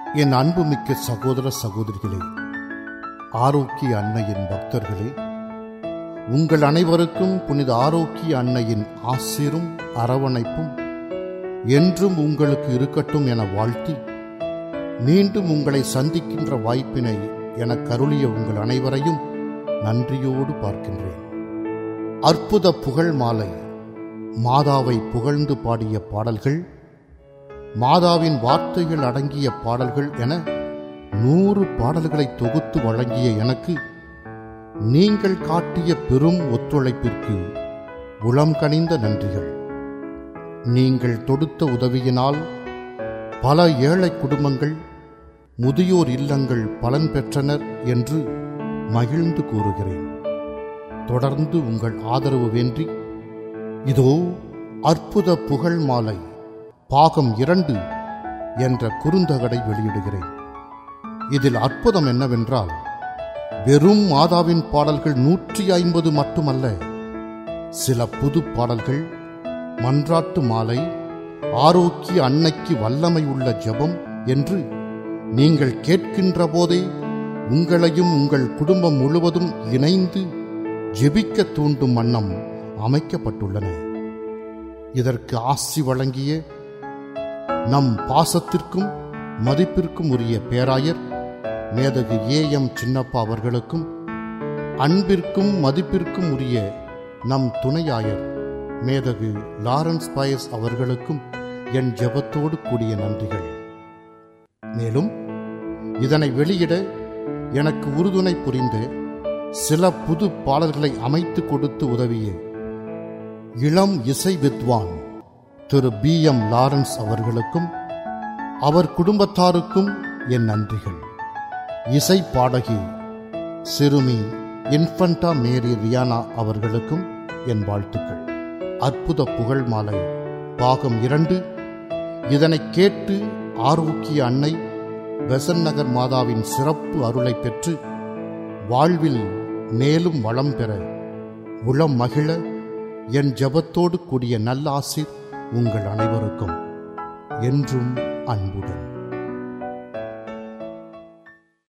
என் அன்புமிக்க சகோதர சகோதரிகளே ஆரோக்கிய அன்னையின் பக்தர்களே உங்கள் அனைவருக்கும் புனித ஆரோக்கிய அன்னையின் ஆசிரும் அரவணைப்பும் என்றும் உங்களுக்கு இருக்கட்டும் என வாழ்த்தி மீண்டும் உங்களை சந்திக்கின்ற வாய்ப்பினை எனக் கருளிய உங்கள் அனைவரையும் நன்றியோடு பார்க்கின்றேன் அற்புத புகழ் மாலை மாதாவை புகழ்ந்து பாடிய பாடல்கள் மாதாவின் வார்த்தைகள் அடங்கிய பாடல்கள் என நூறு பாடல்களை தொகுத்து வழங்கிய எனக்கு நீங்கள் காட்டிய பெரும் ஒத்துழைப்பிற்கு உளம் கனிந்த நன்றிகள் நீங்கள் தொடுத்த உதவியினால் பல ஏழை குடும்பங்கள் முதியோர் இல்லங்கள் பலன் பெற்றனர் என்று மகிழ்ந்து கூறுகிறேன் தொடர்ந்து உங்கள் ஆதரவு வேண்டி இதோ அற்புத புகழ் மாலை பாகம் இரண்டு என்ற குறுந்தகடை வெளியிடுகிறேன் இதில் அற்புதம் என்னவென்றால் வெறும் மாதாவின் பாடல்கள் நூற்றி ஐம்பது மட்டுமல்ல சில புது பாடல்கள் மன்றாட்டு மாலை ஆரோக்கிய அன்னைக்கு வல்லமை உள்ள ஜெபம் என்று நீங்கள் கேட்கின்ற போதே உங்களையும் உங்கள் குடும்பம் முழுவதும் இணைந்து ஜெபிக்க தூண்டும் வண்ணம் அமைக்கப்பட்டுள்ளன இதற்கு ஆசி வழங்கிய நம் பாசத்திற்கும் மதிப்பிற்கும் உரிய பேராயர் மேதகு ஏ எம் சின்னப்பா அவர்களுக்கும் அன்பிற்கும் மதிப்பிற்கும் உரிய நம் துணையாயர் மேதகு லாரன்ஸ் பயஸ் அவர்களுக்கும் என் ஜெபத்தோடு கூடிய நன்றிகள் மேலும் இதனை வெளியிட எனக்கு உறுதுணை புரிந்த சில புது பாடல்களை அமைத்து கொடுத்து உதவிய இளம் இசை வித்வான் திரு பி எம் லாரன்ஸ் அவர்களுக்கும் அவர் குடும்பத்தாருக்கும் என் நன்றிகள் இசை பாடகி சிறுமி இன்ஃபண்டா மேரி ரியானா அவர்களுக்கும் என் வாழ்த்துக்கள் அற்புத புகழ் மாலை பாகம் இரண்டு இதனை கேட்டு ஆரோக்கிய அன்னை பெசன் நகர் மாதாவின் சிறப்பு அருளை பெற்று வாழ்வில் மேலும் வளம் பெற உளம் மகிழ என் ஜபத்தோடு கூடிய நல்ல ஆசிர் உங்கள் அனைவருக்கும் என்றும் அன்புடன்